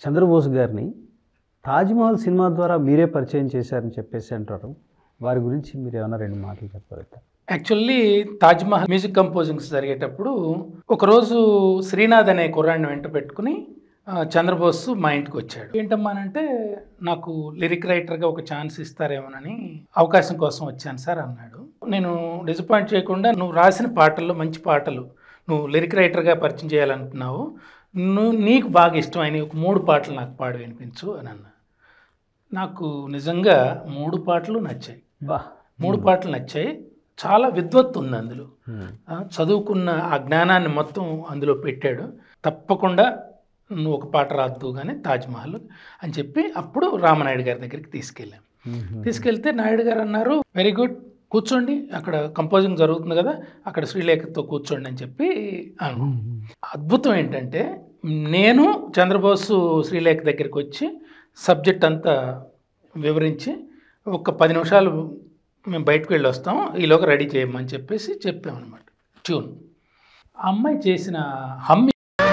చంద్రబోస్ గారిని తాజ్మహల్ సినిమా ద్వారా మీరే పరిచయం చేశారని చెప్పేసి అంటారు వారి గురించి మీరు ఏమైనా రెండు మాటలు చెప్పగలుగుతారు యాక్చువల్లీ తాజ్మహల్ మ్యూజిక్ కంపోజింగ్స్ జరిగేటప్పుడు ఒకరోజు శ్రీనాథ్ అనే కుర్రాడిని వెంట పెట్టుకుని ఆ, చంద్రబోస్ మా ఇంటికి వచ్చాడు ఏంటమ్మా అంటే నాకు లిరిక్ రైటర్గా ఒక ఛాన్స్ ఇస్తారేమోనని అవకాశం కోసం వచ్చాను సార్ అన్నాడు నేను డిసప్పాయింట్ చేయకుండా నువ్వు రాసిన పాటల్లో మంచి పాటలు నువ్వు లిరిక్ రైటర్గా పరిచయం చేయాలనుకున్నావు నువ్వు నీకు బాగా ఇష్టమైన ఒక మూడు పాటలు నాకు పాడి వినిపించు అని అన్నా నాకు నిజంగా మూడు పాటలు నచ్చాయి బా మూడు పాటలు నచ్చాయి చాలా విద్వత్తు ఉంది అందులో ఉమ్. ఆ, చదువుకున్న ఆ జ్ఞానాన్ని మొత్తం అందులో పెట్టాడు తప్పకుండా నువ్వు ఒక పాట రాద్దు కానీ తాజ్మహల్ అని చెప్పి అప్పుడు రామనాయుడు గారి దగ్గరికి తీసుకెళ్ళాం ఉమ్. తీసుకెళ్తే నాయుడు గారు అన్నారు వెరీ గుడ్ కూర్చోండి అక్కడ కంపోజింగ్ జరుగుతుంది కదా అక్కడ శ్రీలేఖతో కూర్చోండి అని చెప్పి అను అద్భుతం ఏంటంటే నేను చంద్రబోసు శ్రీలేఖ దగ్గరికి వచ్చి సబ్జెక్ట్ అంతా వివరించి ఒక పది నిమిషాలు మేము బయటకు వెళ్ళి వస్తాం ఈలోగా రెడీ చేయమని చెప్పేసి చెప్పామన్నమాట ట్యూన్ ఆ అమ్మాయి చేసిన హమ్మి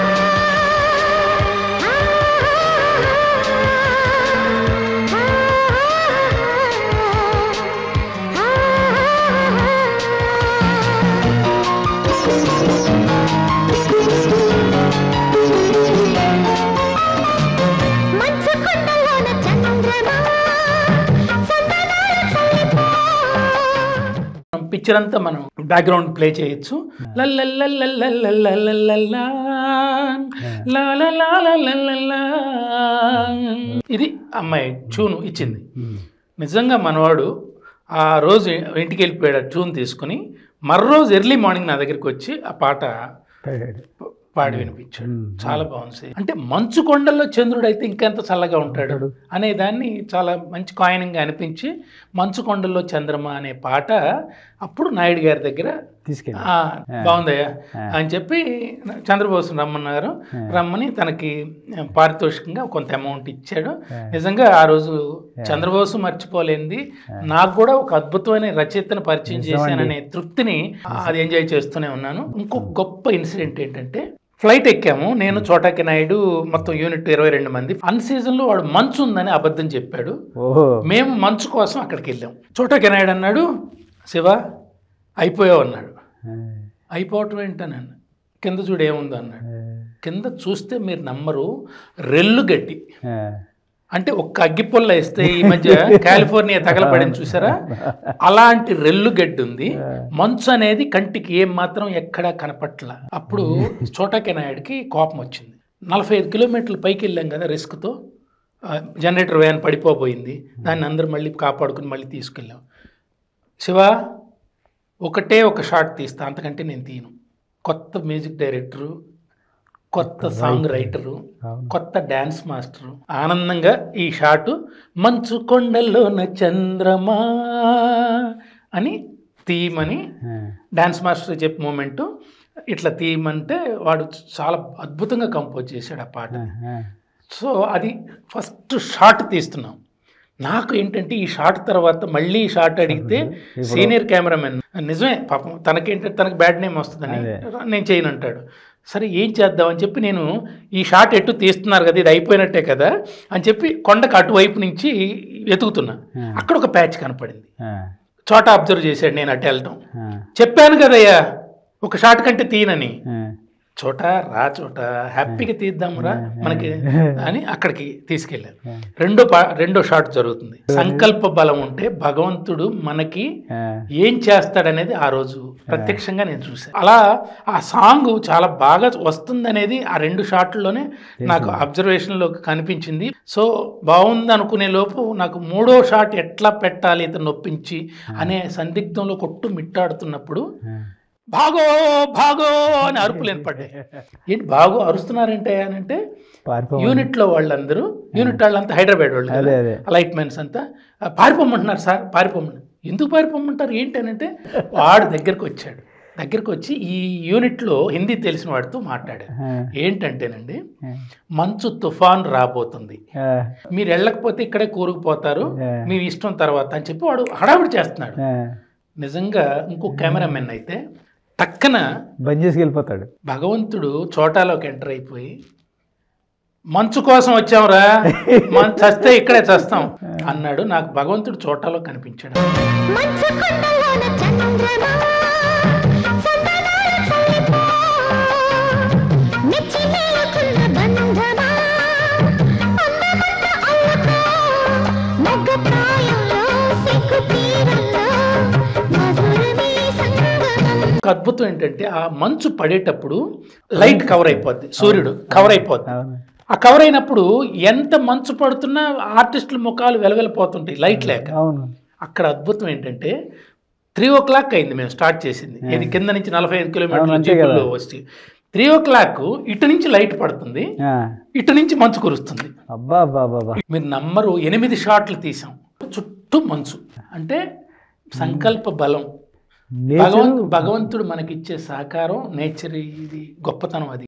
మంచు కొండలోన చంద్రమా సంతనాల చల్లిపో పిక్చర్ అంతా మనం బ్యాక్గ్రౌండ్ ప్లే చేయొచ్చు లల్లల్లల్లల్లల్లల్లల్లల్లా, లాలలాలల్లల్లల్లా. ఇది అమ్మాయి ట్యూన్ ఇచ్చింది ఉమ్. నిజంగా మనవాడు ఆ రోజు ఇంటికి వెళ్ళిపోయాడు ఆ ట్యూన్ తీసుకుని మర్రోజు ఎర్లీ మార్నింగ్ నా దగ్గరికి వచ్చి ఆ పాట పాడాడు. ప- పాడి వినిపించాడు మ్మ్. చాలా బాగుంది అంటే మంచు కొండల్లో చంద్రుడు అయితే ఇంకెంత చల్లగా ఉంటాడు అనే దాన్ని చాలా మంచి కాయినింగ్గా అనిపించి మంచు కొండల్లో చంద్రమ అనే పాట అప్పుడు నాయుడు గారి దగ్గర తీసుకెళ్ళి "ఆ, బాగుందయ్యా ఆ. అని చెప్పి చంద్రబోసు రమ్మన్నారు రమ్మని తనకి పారితోషికంగా కొంత అమౌంట్ ఇచ్చాడు నిజంగా ఆ రోజు చంద్రబోసు మర్చిపోలేంది నాకు కూడా ఒక అద్భుతమైన రచయితను పరిచయం చేశాననే తృప్తిని అది ఎంజాయ్ చేస్తూనే ఉన్నాను ఇంకొక గొప్ప ఇన్సిడెంట్ ఏంటంటే ఫ్లైట్ ఎక్కాము నేను చోటాకి నాయుడు మొత్తం యూనిట్ ఇరవై రెండు మంది అన్ సీజన్లో వాడు మంచు ఉందని అబద్ధం చెప్పాడు ఓహో మేము మంచు కోసం అక్కడికి వెళ్ళాం చోటాకి నాయుడు అన్నాడు శివ అయిపోయావు అన్నాడు ఆ, అయిపోవటం ఏంటనన్నా కింద చూడు ఏముందో అన్నాడు ఆ, కింద చూస్తే మీరు నమ్మరు రెల్లు గడ్డి ఆ. అంటే ఒక్క అగ్గిపుల్ల వేస్తే ఈ మధ్య కాలిఫోర్నియా తగలబడింది చూసారా అలాంటి రెల్లు గడ్డి ఉంది మంచు అనేది కంటికి ఏం మాత్రం ఎక్కడా కనపట్ల అప్పుడు చోటాకే నాయుడికి కోపం వచ్చింది నలభై ఐదు కిలోమీటర్ల పైకి వెళ్ళాం కదా రిస్క్తో జనరేటర్ వ్యాన్ పడిపోబోయింది దాన్ని అందరూ మళ్ళీ కాపాడుకుని మళ్ళీ తీసుకెళ్ళాం శివ ఒకటే ఒక షాట్ తీస్తా అంతకంటే నేను తీయను కొత్త మ్యూజిక్ డైరెక్టరు కొత్త సాంగ్ రైటరు అవును. కొత్త డ్యాన్స్ మాస్టరు ఆనందంగా ఈ షాటు మంచు కొండల్లోన చంద్రమా అని తీయమని ఆ, డ్యాన్స్ మాస్టర్ చెప్పే మూమెంటు ఇట్లా తీయమంటే వాడు చాలా అద్భుతంగా కంపోజ్ చేశాడు ఆ పాట ఆ, సో అది ఫస్ట్ షాట్ తీస్తున్నాం నాకు ఏంటంటే ఈ షాట్ తర్వాత మళ్ళీ ఈ షాట్ అడిగితే సీనియర్ కెమెరామెన్ నిజమే పాపం తనకేంటంటే తనకు బ్యాడ్ నేమ్ వస్తుందని నేను చేయను అంటాడు సరే ఏం చేద్దామని చెప్పి నేను ఈ షాట్ ఎటు తీస్తున్నారు కదా ఇది అయిపోయినట్టే కదా అని చెప్పి కొండకు అటువైపు నుంచి వెతుకుతున్నా అక్కడ ఒక ప్యాచ్ కనపడింది ఆ, చోట అబ్జర్వ్ చేశాడు నేను అటు వెళ్ళటం ఆ, చెప్పాను కదయ్యా ఒక షాట్ కంటే తీయనని ఆ. చోట రా చోట హ్యాపీగా తీద్దాంరా మనకి అని అక్కడికి తీసుకెళ్ళారు రెండో పా రెండో షాట్ జరుగుతుంది సంకల్ప బలం ఉంటే భగవంతుడు మనకి ఆ, ఏం చేస్తాడనేది ఆ రోజు ప్రత్యక్షంగా నేను చూశాను అలా ఆ సాంగ్ చాలా బాగా వస్తుందనేది ఆ రెండు షాట్లలోనే నాకు అబ్జర్వేషన్లో కనిపించింది సో బాగుంది అనుకునే లోపు నాకు మూడో షాట్ ఎట్లా పెట్టాలి ఇతను నొప్పించి అనే సందిగ్ధంలో కొట్టు మిట్టాడుతున్నప్పుడు ఆ. భాగో భాగో అని అరుపులు వినపడ్డాయి ఏంటి బాగో అరుస్తున్నారంటే అని అంటే పారిపో యూనిట్లో వాళ్ళందరూ యూనిట్ వాళ్ళంతా హైదరాబాద్ వాళ్ళు అదే అదే లైట్ మెన్స్ అంతా "ఆ, పారిపోమంటున్నారు సార్ పారిపోమని ఎందుకు పారిపోమంటారు ఏంటి అని అంటే వాడు దగ్గరకు వచ్చాడు దగ్గరకు వచ్చి ఈ యూనిట్లో హిందీ తెలిసిన వాడితో మాట్లాడాడు ఆ, ఏంటంటేనండి ఆ, మంచు తుఫాన్ రాబోతుంది ఆ, మీరు వెళ్ళకపోతే ఇక్కడే కూరుకుపోతారు ఆ. మీ ఇష్టం తర్వాత అని చెప్పి వాడు హడావిడి చేస్తున్నాడు ఆ. నిజంగా ఇంకో కెమెరామెన్ అయితే టక్కన బంద్ చేసి వెళ్ళిపోతాడు భగవంతుడు చోటాలోకి ఎంటర్ అయిపోయి మంచు కోసం వచ్చాంరా మనం చస్తే ఇక్కడే చస్తాం అన్నాడు నాకు భగవంతుడు చోటాలో కనిపించాడు మంచు కొండలోన చంద్రమా సందనాల చలిపో మెచ్చి మేలుకున్న బంధమా అందమంత అల్లుకో మొగ్గ ప్రాయంలో సిగ్గు తీరంలో మధురమే సంగమం ఒక అద్భుతం ఏంటంటే ఆ మంచు పడేటప్పుడు లైట్ కవర్ అయిపోద్ది సూర్యుడు కవర్ అయిపోద్ది అవును ఆ కవర్ అయినప్పుడు ఎంత మంచు పడుతున్నా ఆర్టిస్టుల ముఖాలు వెలవెలిపోతుంటాయి లైట్ లేక అవును అక్కడ అద్భుతం ఏంటంటే త్రీ ఓ క్లాక్ అయింది మేము స్టార్ట్ చేసింది ఇది కింద నుంచి నలభై ఐదు అవును, కిలోమీటర్ల అంతే కదా. జీపుల్లో వచ్చి త్రీ ఓ క్లాక్ ఇటు నుంచి లైట్ పడుతుంది ఆ. ఇటు నుంచి మంచు కురుస్తుంది అబ్బా అబ్బా అబ్బా అబ్బా మీరు నమ్మరు ఎనిమిది షాట్లు తీసాం చుట్టూ మంచు అంటే సంకల్ప బలం నేచర్ భగవంత్ భగవంతుడు మనకిచ్చే సహకారం నేచర్ ఇది గొప్పతనం అది